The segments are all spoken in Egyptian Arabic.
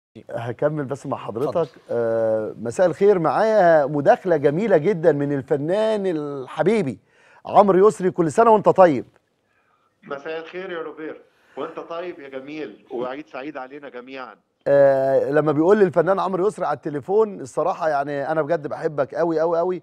هكمل بس مع حضرتك آه مساء الخير معايا مداخله جميله جدا من الفنان الحبيبي عمرو يسري كل سنه وانت طيب مساء الخير يا روبير وانت طيب يا جميل وعيد سعيد علينا جميعا آه لما بيقول لي الفنان عمرو يسري على التليفون الصراحه يعني انا بجد بحبك قوي قوي قوي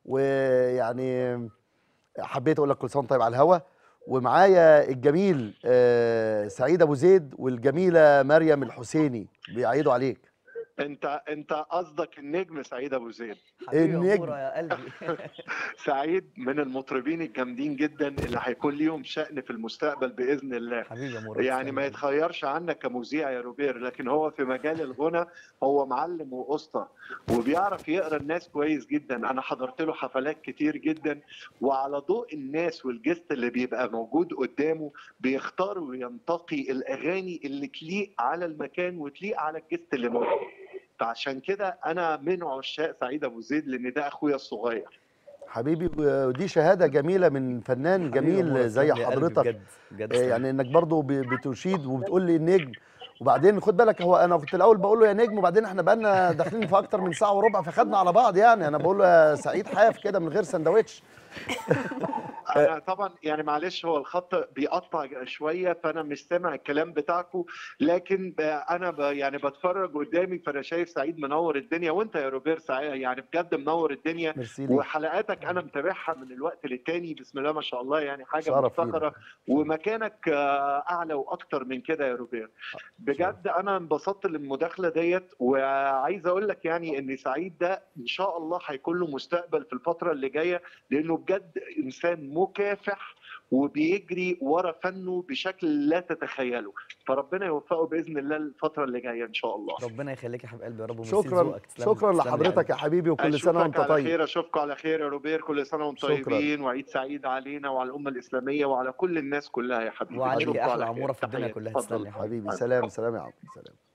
ويعني حبيت اقول لك كل سنه وأنت طيب على الهوا ومعايا الجميل آه سعيد ابو زيد والجميله مريم الحسيني بيعيدوا عليك انت انت قصدك النجم سعيد ابو زيد حبيبي يا النجم. مورا يا قلبي سعيد من المطربين الجامدين جدا اللي هيكون ليهم شأن في المستقبل باذن الله حبيبي يا مورا يعني ما يتخيرش عنك كمذيع يا روبير لكن هو في مجال الغنى هو معلم واسطى وبيعرف يقرا الناس كويس جدا انا حضرت له حفلات كتير جدا وعلى ضوء الناس والجست اللي بيبقى موجود قدامه بيختار وينتقي الاغاني اللي تليق على المكان وتليق على الجست اللي موجود فعشان كده انا من عشاق سعيد ابو زيد لان ده اخويا الصغير حبيبي ودي شهاده جميله من فنان حبيبي يا مورا، جميل زي تسلم لي يا قلبي حضرتك بجد بجد آه، يعني انك برضو ب- بتشيد وبتقول لي النجم وبعدين خد بالك هو انا كنت الاول بقول له يا نجم وبعدين احنا بقالنا داخلين في اكتر من ساعه وربع فخدنا على بعض يعني انا بقول له يا سعيد حاف كده من غير سندوتش انا طبعا يعني معلش هو الخط بيقطع شويه فانا مش سامع الكلام بتاعكم لكن ب- انا ب يعني بتفرج قدامي فانا شايف سعيد منور الدنيا وانت يا روبير سعيد يعني بجد منور الدنيا ميرسي ليك وحلقاتك انا متابعها من الوقت للتاني بسم الله ما شاء الله يعني حاجه شرف مفتخره ومكانك آه، اعلى واكتر من كده يا روبير بجد انا انبسطت للمداخله ديت وعايز اقول لك يعني ان سعيد ده ان شاء الله هيكون له مستقبل في الفتره اللي جايه لانه بجد انسان مكافح وبيجري ورا فنه بشكل لا تتخيله فربنا يوفقه باذن الله الفتره اللي جايه ان شاء الله ربنا يخليك يا حبيب قلبي يا رب وميرسي شكرا لذوقك. تسلم لي، شكرا تسلم لي لحضرتك قلبي. يا حبيبي وكل سنه وانت أشوفك على طيب خير اشوفكم على خير يا روبير كل سنه وانتم شكراً. طيبين وعيد سعيد علينا وعلى الامه الاسلاميه وعلى كل الناس كلها يا حبيبي وعليك أشوفكم احلى على عموره خير. في الدنيا تحياتي. كلها اتفضل. تسلم لي يا حبيبي حبيبي سلام سلام يا عم سلام